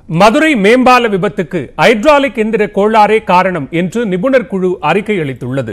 மதுரை மேம்பால விபத்துக்கு ஹைட்ராலிக் எந்திர கோளாறே காரணம் என்று நிபுணர் குழு அறிக்கை அளித்துள்ளது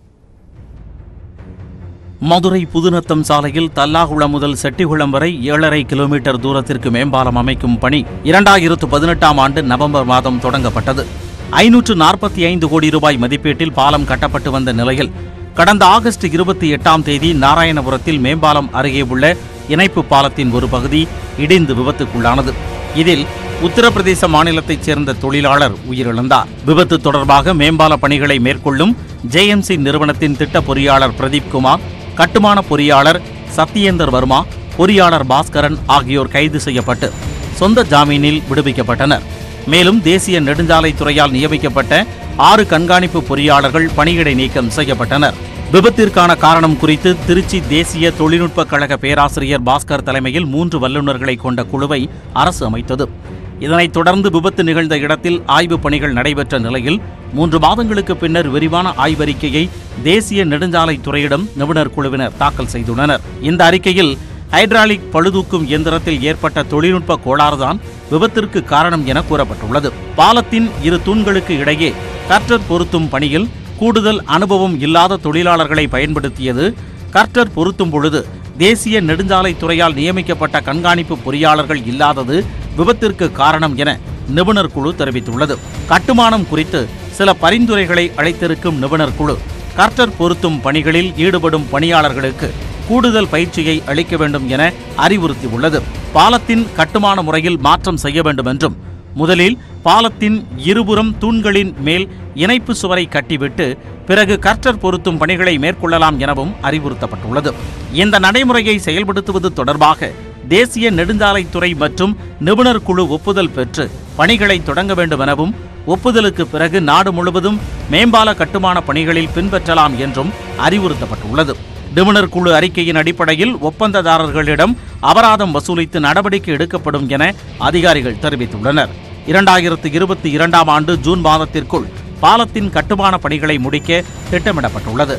மதுரை புதுநத்தம் சாலையில் தல்லாகுளம் முதல் செட்டிகுளம் வரை ஏழரை கிலோமீட்டர் தூரத்திற்கு மேம்பாலம் அமைக்கும் பணி இரண்டாயிரத்து பதினெட்டாம் ஆண்டு நவம்பர் மாதம் தொடங்கப்பட்டது ஐநூற்று நாற்பத்தி ஐந்து கோடி ரூபாய் மதிப்பீட்டில் பாலம் கட்டப்பட்டு வந்த நிலையில் கடந்த ஆகஸ்ட் இருபத்தி எட்டாம் தேதி நாராயணபுரத்தில் மேம்பாலம் அருகே உள்ள இணைப்பு பாலத்தின் ஒரு பகுதி இடிந்து விபத்துக்குள்ளானது இதில் உத்தரப்பிரதேச மாநிலத்தைச் சேர்ந்த தொழிலாளர் உயிரிழந்தார் விபத்து தொடர்பாக மேம்பால பணிகளை மேற்கொள்ளும் ஜேஎம்சி நிறுவனத்தின் திட்ட பொறியாளர் பிரதீப் குமார் கட்டுமான பொறியாளர் சத்யேந்தர் வர்மா பொறியாளர் பாஸ்கரன் ஆகியோர் கைது செய்யப்பட்டு சொந்த ஜாமீனில் விடுவிக்கப்பட்டனர் மேலும் தேசிய நெடுஞ்சாலைத்துறையால் நியமிக்கப்பட்ட ஆறு கண்காணிப்பு பொறியாளர்கள் பணியிடை நீக்கம் செய்யப்பட்டனர் விபத்திற்கான காரணம் குறித்து திருச்சி தேசிய தொழில்நுட்ப கழக பேராசிரியர் பாஸ்கர் தலைமையில் மூன்று வல்லுநர்களை கொண்ட குழுவை அரசு அமைத்தது இதனைத் தொடர்ந்து விபத்து நிகழ்ந்த இடத்தில் ஆய்வுப் பணிகள் நடைபெற்ற நிலையில் மூன்று மாதங்களுக்கு பின்னர் விரிவான ஆய்வறிக்கையை தேசிய நெடுஞ்சாலைத்துறையிடம் நிபுணர் குழுவினர் தாக்கல் செய்துள்ளனர் இந்த அறிக்கையில் ஹைட்ராலிக் பழுதூக்கும் இயந்திரத்தில் ஏற்பட்ட தொழில்நுட்ப கோளாறுதான் விபத்திற்கு காரணம் என கூறப்பட்டுள்ளது பாலத்தின் இரு தூண்களுக்கு இடையே கற்றர் பொருத்தும் பணியில் கூடுதல் அனுபவம் இல்லாத தொழிலாளர்களை பயன்படுத்தியது கர்டர் பொருத்தும் பொழுது தேசிய நெடுஞ்சாலைத்துறையால் நியமிக்கப்பட்ட கண்காணிப்பு பொறியாளர்கள் இல்லாதது விபத்திற்கு காரணம் என நிபுணர் குழு தெரிவித்துள்ளது கட்டுமானம் குறித்து சில பரிந்துரைகளை அளித்திருக்கும் நிபுணர் குழு கர்டர் பொருத்தும் பணிகளில் ஈடுபடும் பணியாளர்களுக்கு கூடுதல் பயிற்சியை அளிக்க வேண்டும் என அறிவுறுத்தியுள்ளது பாலத்தின் கட்டுமான முறையில் மாற்றம் செய்ய வேண்டும் என்றும் முதலில் பாலத்தின் இருபுறம் தூண்களின் மேல் இணைப்பு சுவரை கட்டிவிட்டு பிறகு கர்டர் பொருத்தும் பணிகளை மேற்கொள்ளலாம் எனவும் அறிவுறுத்தப்பட்டுள்ளது இந்த நடைமுறையை செயல்படுத்துவது தொடர்பாக தேசிய நெடுஞ்சாலைத்துறை மற்றும் நிபுணர் குழு ஒப்புதல் பெற்று பணிகளை தொடங்க வேண்டும் எனவும் ஒப்புதலுக்கு பிறகு நாடு முழுவதும் மேம்பால கட்டுமான பணிகளில் பின்பற்றலாம் என்றும் அறிவுறுத்தப்பட்டுள்ளது நிபுணர் குழு அறிக்கையின் அடிப்படையில் ஒப்பந்ததாரர்களிடம் அபராதம் வசூலித்து நடவடிக்கை எடுக்கப்படும் என அதிகாரிகள் தெரிவித்துள்ளனர் இரண்டாயிரத்து இருபத்தி இரண்டாம் ஆண்டு ஜூன் மாதத்திற்குள் பாலத்தின் கட்டுமான பணிகளை முடிக்க திட்டமிடப்பட்டுள்ளது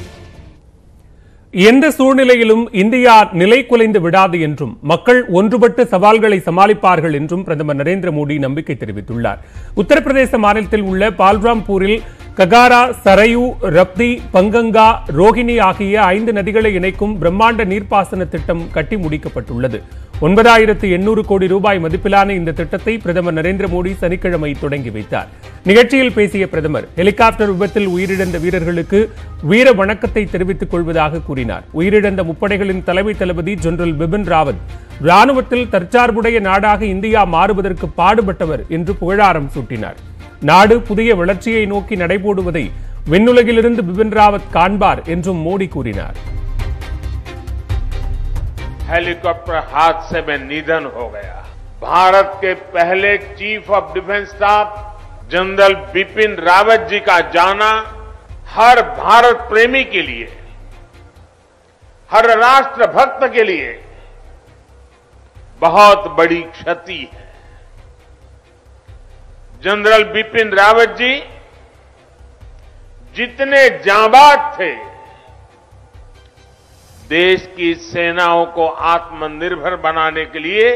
எந்த சூழ்நிலையிலும் இந்தியா நிலை குலைந்து விடாது என்றும் மக்கள் ஒன்றுபட்டு சவால்களை சமாளிப்பார்கள் என்றும் பிரதமர் நரேந்திர மோடி நம்பிக்கை தெரிவித்துள்ளார் உத்தரப்பிரதேச மாநிலத்தில் உள்ள பால்ராம்பூரில் ககாரா சரையு ரப்தி பங்கங்கா ரோஹிணி ஆகிய ஐந்து நதிகளை இணைக்கும் பிரம்மாண்ட நீர்ப்பாசன திட்டம் கட்டி முடிக்கப்பட்டுள்ளது ஒன்பதாயிரத்து எண்ணூறு கோடி ரூபாய் மதிப்பிலான இந்த திட்டத்தை பிரதமர் நரேந்திர மோடி சனிக்கிழமை தொடங்கி வைத்தார் நிகழ்ச்சியில் பேசிய பிரதமர் ஹெலிகாப்டர் விபத்தில் உயிரிழந்த வீரர்களுக்கு வீர வணக்கத்தை தெரிவித்துக் கொள்வதாக கூறினார் உயிரிழந்த முப்படைகளின் தலைமை தளபதி ஜெனரல் பிபின் ராவத் ராணுவத்தில் தற்சார்புடைய நாடாக இந்தியா மாறுவதற்கு பாடுபட்டவர் என்று புகழாரம் சூட்டினார் நாடு புதிய வளர்ச்சியை நோக்கி நடைபோடுவதை விண்ணுலகிலிருந்து பிபின் ராவத் காண்பார் என்றும் மோடி கூறினார் हेलीकॉप्टर हादसे में निधन हो गया भारत के पहले chief of defence staff general Bipin Rawat ji का जाना हर भारत प्रेमी के लिए हर राष्ट्र भक्त के लिए बहुत बड़ी क्षति है जनरल बिपिन रावत जी जितने जाबाज थे देश की सेनाओं को आत्मनिर्भर बनाने के लिए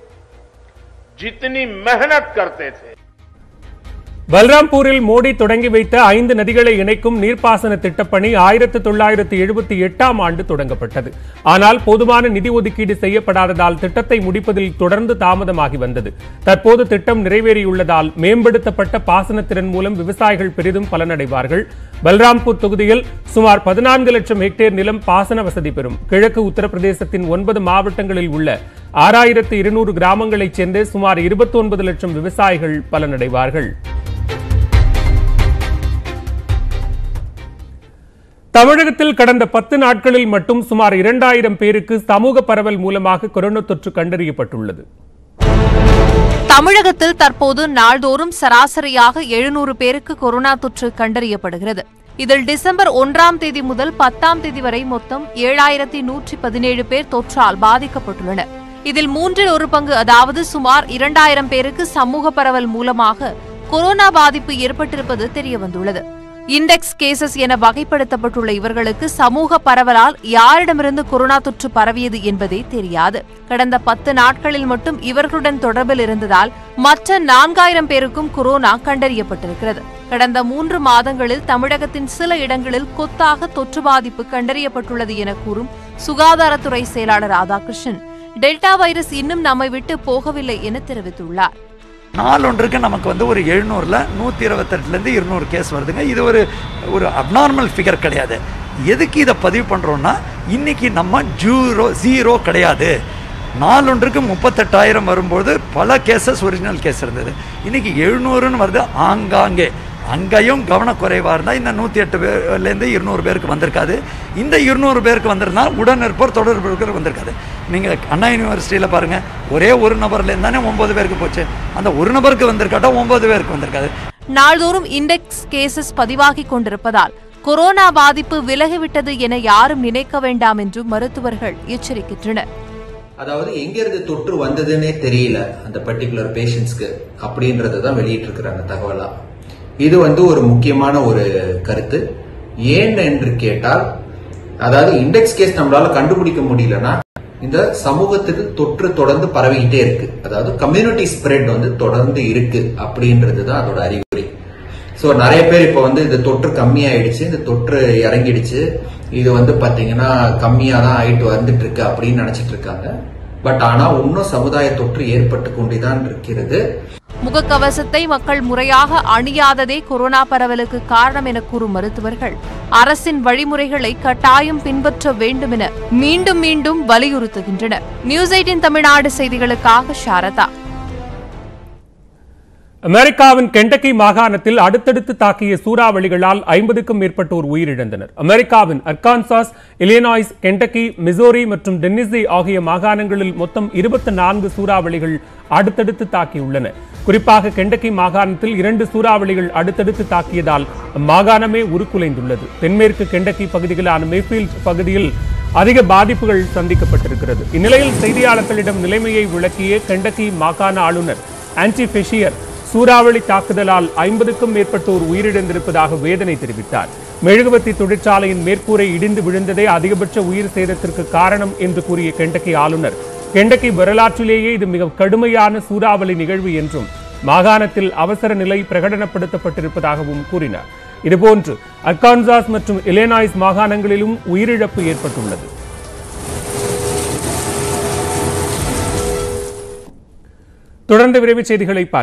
जितनी मेहनत करते थे பல்ராம்பூரில் மோடி தொடங்கி வைத்த ஐந்து நதிகளை இணைக்கும் நீர்ப்பாசன திட்டப்பணி ஆயிரத்து தொள்ளாயிரத்து எழுபத்தி எட்டாம் ஆண்டு தொடங்கப்பட்டது ஆனால் போதுமான நிதி ஒதுக்கீடு செய்யப்படாததால் திட்டத்தை முடிப்பதில் தொடர்ந்து தாமதமாகி வந்தது தற்போது திட்டம் நிறைவேறியுள்ளதால் மேம்படுத்தப்பட்ட பாசனத்திறன் மூலம் விவசாயிகள் பெரிதும் பலனடைவார்கள் பல்ராம்பூர் தொகுதியில் சுமார் பதினான்கு லட்சம் ஹெக்டேர் நிலம் பாசன வசதி பெறும் கிழக்கு உத்தரப்பிரதேசத்தின் ஒன்பது மாவட்டங்களில் உள்ள ஆறாயிரத்து இருநூறு கிராமங்களைச் சேர்ந்த சுமார் இருபத்தி ஒன்பது லட்சம் விவசாயிகள் பலனடைவார்கள் தமிழகத்தில் கடந்த பத்து நாட்களில் மட்டும் சுமார் இரண்டாயிரம் பேருக்கு சமூக பரவல் மூலமாக கொரோனா தொற்று கண்டறியப்பட்டுள்ளது தமிழகத்தில் தற்போது நாள்தோறும் சராசரியாக எழுநூறு பேருக்கு கொரோனா தொற்று கண்டறியப்படுகிறது இதில் டிசம்பர் ஒன்றாம் தேதி முதல் பத்தாம் தேதி வரை மொத்தம் ஏழாயிரத்தி நூற்றி பதினேழு பேர் தொற்றால் பாதிக்கப்பட்டுள்ளனர் இதில் மூன்றில் ஒரு பங்கு அதாவது சுமார் இரண்டாயிரம் பேருக்கு சமூக பரவல் மூலமாக கொரோனா பாதிப்பு ஏற்பட்டிருப்பது தெரியவந்துள்ளது இண்டெக்ஸ் கேசஸ் என வகைப்படுத்தப்பட்டுள்ள இவர்களுக்கு சமூக பரவலால் யாரிடமிருந்து கொரோனா தொற்று பரவியது என்பதே தெரியாது கடந்த பத்து நாட்களில் மட்டும் இவர்களுடன் தொடர்பில் இருந்ததால் மற்ற நான்காயிரம் பேருக்கும் கொரோனா கண்டறியப்பட்டிருக்கிறது கடந்த மூன்று மாதங்களில் தமிழகத்தின் சில இடங்களில் கொத்தாக தொற்று பாதிப்பு கண்டறியப்பட்டுள்ளது என கூறும் சுகாதாரத்துறை செயலாளர் ராதாகிருஷ்ணன் டெல்டா வைரஸ் இன்னும் நம்மை விட்டு போகவில்லை என தெரிவித்துள்ளார் நாளொன்றுக்கு நமக்கு வந்து ஒரு எழுநூறில் நூற்றி இருபத்தெட்டுலேருந்து இருநூறு கேஸ் வருதுங்க இது ஒரு ஒரு அப்நார்மல் ஃபிகர் கிடையாது எதுக்கு இதை பதிவு பண்ணுறோன்னா இன்றைக்கி நம்ம ஜீரோ ஜீரோ கிடையாது நாளொன்றுக்கு முப்பத்தெட்டாயிரம் வரும்போது பல கேசஸ் ஒரிஜினல் கேஸ் இருந்தது இன்றைக்கி எழுநூறுன்னு வருது ஆங்காங்கே அங்கேயும் கவனக்குறைவாக இருந்தால் இந்த நூற்றி எட்டு பேர்லேருந்து இருநூறு பேருக்கு வந்திருக்காது இந்த இருநூறு பேருக்கு வந்திருந்தால் உடன் இருப்போர் தொடர்பு இருக்கிற வந்திருக்காது நீங்கள் அண்ணா யூனிவர்சிட்டியில் பாருங்கள் ஒரே ஒரு நபர்லேருந்து தானே ஒம்பது பேருக்கு போச்சு அந்த ஒரு நபருக்கு வந்திருக்காட்டா ஒம்பது பேருக்கு வந்திருக்காது நாள்தோறும் இண்டெக்ஸ் கேசஸ் பதிவாகிக் கொண்டிருப்பதால் கொரோனா பாதிப்பு விலகிவிட்டது என யாரும் நினைக்க வேண்டாம் என்றும் மருத்துவர்கள் எச்சரிக்கின்றனர் அதாவது எங்க இருந்து தொற்று வந்ததுன்னே தெரியல அந்த பர்டிகுலர் பேஷண்ட்ஸ்க்கு அப்படின்றது தான் வெளியிட்டு இருக்கிறாங்க தகவலா இது வந்து ஒரு முக்கியமான ஒரு கருத்து ஏன் என்று கேட்டால் அதாவது இண்டெக்ஸ் கேஸ் நம்மளால கண்டுபிடிக்க முடியலன்னா இந்த சமூகத்துக்கு தொற்று தொடர்ந்து பரவிக்கிட்டே இருக்கு அதாவது கம்யூனிட்டி ஸ்ப்ரெட் வந்து தொடர்ந்து இருக்கு அப்படின்றது தான் அதோட அறிகுறி ஸோ நிறைய பேர் இப்போ வந்து இந்த தொற்று கம்மியாயிடுச்சு இந்த தொற்று இறங்கிடுச்சு இது வந்து பாத்தீங்கன்னா கம்மியா தான் ஆயிட்டு வந்துட்டு இருக்கு அப்படின்னு நினைச்சிட்டு இருக்காங்க பட் ஆனா இன்னும் சமுதாய தொற்று ஏற்பட்டு கொண்டுதான் இருக்கிறது முகக்கவசத்தை மக்கள் முறையாக அணியாததே கொரோனா பரவலுக்கு காரணம் என கூறும் மருத்துவர்கள் அரசின் வழிமுறைகளை கட்டாயம் பின்பற்ற வேண்டும் என மீண்டும் மீண்டும் வலியுறுத்துகின்றனர் நியூஸ் எயிட்டின் தமிழ்நாடு செய்திகளுக்காக சாரதா அமெரிக்காவின் கெண்டக்கி மாகாணத்தில் அடுத்தடுத்து தாக்கிய சூறாவளிகளால் ஐம்பதுக்கும் மேற்பட்டோர் உயிரிழந்தனர் அமெரிக்காவின் அர்கான்சாஸ் இலினாய்ஸ் கெண்டக்கி மிசோரி மற்றும் டென்னிசி ஆகிய மாகாணங்களில் மொத்தம் இருபத்தி நான்கு சூறாவளிகள் அடுத்தடுத்து தாக்கியுள்ளன குறிப்பாக கெண்டக்கி மாகாணத்தில் இரண்டு சூறாவளிகள் அடுத்தடுத்து தாக்கியதால் அம்மாகாணமே உருக்குலைந்துள்ளது தென்மேற்கு கெண்டக்கி பகுதிகளான மேஃபீல்ட் பகுதியில் அதிக பாதிப்புகள் சந்திக்கப்பட்டிருக்கிறது இந்நிலையில் செய்தியாளர்களிடம் நிலைமையை விளக்கிய கெண்டக்கி மாகாண ஆளுநர் ஆன்டி ஃபெஷியர் சூறாவளி தாக்குதலால் ஐம்பதுக்கும் மேற்பட்டோர் உயிரிழந்திருப்பதாக வேதனை தெரிவித்தார் மெழுகுவர்த்தி தொழிற்சாலையின் மேற்கூரை இடிந்து விழுந்ததே அதிகபட்ச உயிர் சேதத்திற்கு காரணம் என்று கூறிய கெண்டக்கி ஆளுநர் கெண்டக்கி வரலாற்றிலேயே இது மிக கடுமையான சூறாவளி நிகழ்வு என்றும் மாகாணத்தில் அவசர நிலை பிரகடனப்படுத்தப்பட்டிருப்பதாகவும் கூறினார் இதுபோன்று அர்கான்சாஸ் மற்றும் இலேனாய்ஸ் மாகாணங்களிலும் உயிரிழப்பு ஏற்பட்டுள்ளது தொடர்ந்து விரைவு செய்திகளை பார்க்கலாம்